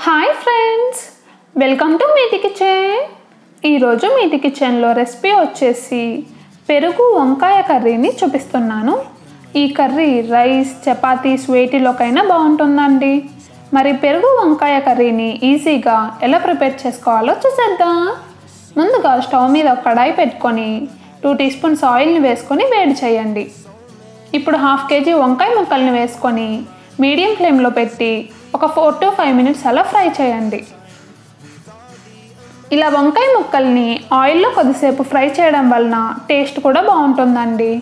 hi friends welcome to Meeti kitchen ఈరోజు మీటి కిచెన్లో recipe వచ్చేసి పెరుగు వంకాయ కర్రీని చూపిస్తున్నాను ఈ కర్రీ రైస్ చపాతీస్ వేటిలోకైనా బాగుంటుందండి మరి పెరుగు వంకాయ కర్రీని ఈజీగా ఎలా ప్రిపేర్ చేసుకోవాలో చూసేద్దాం ముందుగా స్టవ్ మీద ఒక కడాయి పెట్టుకొని టూ టీ స్పూన్స్ ఆయిల్ని వేసుకొని వేడి చేయండి ఇప్పుడు హాఫ్ కేజీ వంకాయ ముక్కల్ని వేసుకొని మీడియం ఫ్లేమ్లో పెట్టి ఒక ఫోర్ టు ఫైవ్ మినిట్స్ అలా ఫ్రై చేయండి ఇలా వంకాయ ముక్కల్ని ఆయిల్లో కొద్దిసేపు ఫ్రై చేయడం వలన టేస్ట్ కూడా బాగుంటుందండి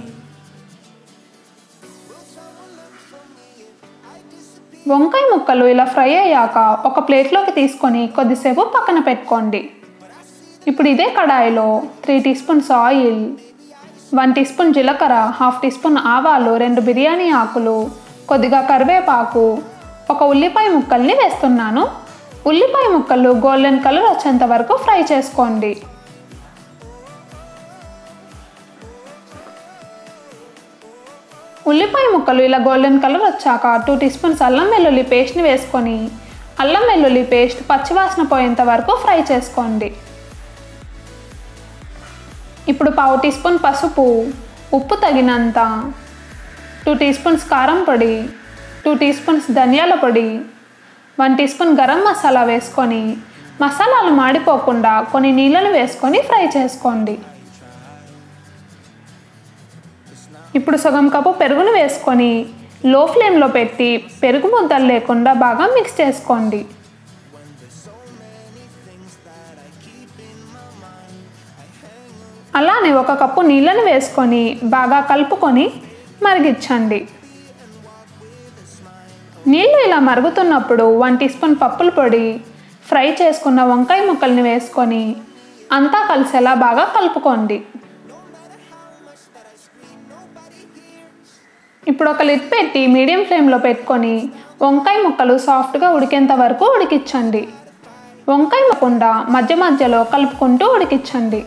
వంకాయ ముక్కలు ఇలా ఫ్రై అయ్యాక ఒక ప్లేట్లోకి తీసుకొని కొద్దిసేపు పక్కన పెట్టుకోండి ఇప్పుడు ఇదే కడాయిలో three teaspoons oil one teaspoon జీలకర్ర హాఫ్ టీ స్పూన్ ఆవాలు రెండు బిర్యానీ ఆకులు కొద్దిగా కరివేపాకు ఒక ఉల్లిపాయ ముక్కల్ని వేస్తున్నాను ఉల్లిపాయ ముక్కలు గోల్డెన్ కలర్ వచ్చేంత వరకు ఫ్రై చేసుకోండి ఉల్లిపాయ ముక్కలు ఇలా గోల్డెన్ కలర్ వచ్చాక టూ టీ స్పూన్స్ అల్లం వెల్లుల్లి పేస్ట్ని వేసుకొని అల్లం వెల్లుల్లి పేస్ట్ పచ్చివాసన పోయేంత వరకు ఫ్రై చేసుకోండి ఇప్పుడు పావు టీ స్పూన్ పసుపు ఉప్పు తగినంత టూ టీ స్పూన్స్ కారం పొడి టూ టీ స్పూన్స్ ధనియాల పొడి one teaspoon garam masala వేసుకొని మసాలాలు మాడిపోకుండా కొన్ని నీళ్ళను వేసుకొని ఫ్రై చేసుకోండి ఇప్పుడు సగం కప్పు పెరుగును వేసుకొని లో ఫ్లేమ్లో పెట్టి పెరుగు ముద్దలు లేకుండా బాగా మిక్స్ చేసుకోండి అలానే ఒక కప్పు నీళ్ళను వేసుకొని బాగా కలుపుకొని మరిగించండి నీళ్ళు ఇలా మరుగుతున్నప్పుడు వన్ టీ స్పూన్ పప్పుల పొడి ఫ్రై చేసుకున్న వంకాయ ముక్కల్ని వేసుకొని అంతా కలిసేలా బాగా కలుపుకోండి ఇప్పుడు ఒక లిడ్ పెట్టి మీడియం ఫ్లేమ్లో పెట్టుకొని వంకాయ ముక్కలు సాఫ్ట్గా ఉడికేంత వరకు ఉడికించండి వంకాయ ముక్కకుండా మధ్య మధ్యలో కలుపుకుంటూ ఉడికించండి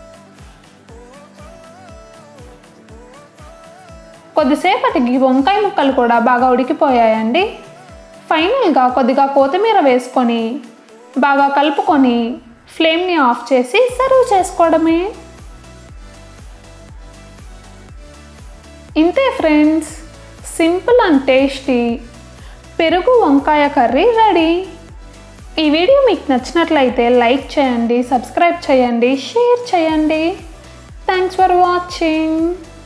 కొద్దిసేపటికి వంకాయ ముక్కలు కూడా బాగా ఉడికిపోయాయండి ఫైనల్గా కొద్దిగా కొత్తిమీర వేసుకొని బాగా కలుపుకొని ఫ్లేమ్ని ఆఫ్ చేసి సర్వ్ చేసుకోవడమే ఇంతే ఫ్రెండ్స్ సింపుల్ అండ్ టేస్టీ పెరుగు వంకాయ కర్రీ రెడీ ఈ వీడియో మీకు నచ్చినట్లయితే లైక్ చేయండి సబ్స్క్రైబ్ చేయండి షేర్ చేయండి థ్యాంక్స్ ఫర్ వాచింగ్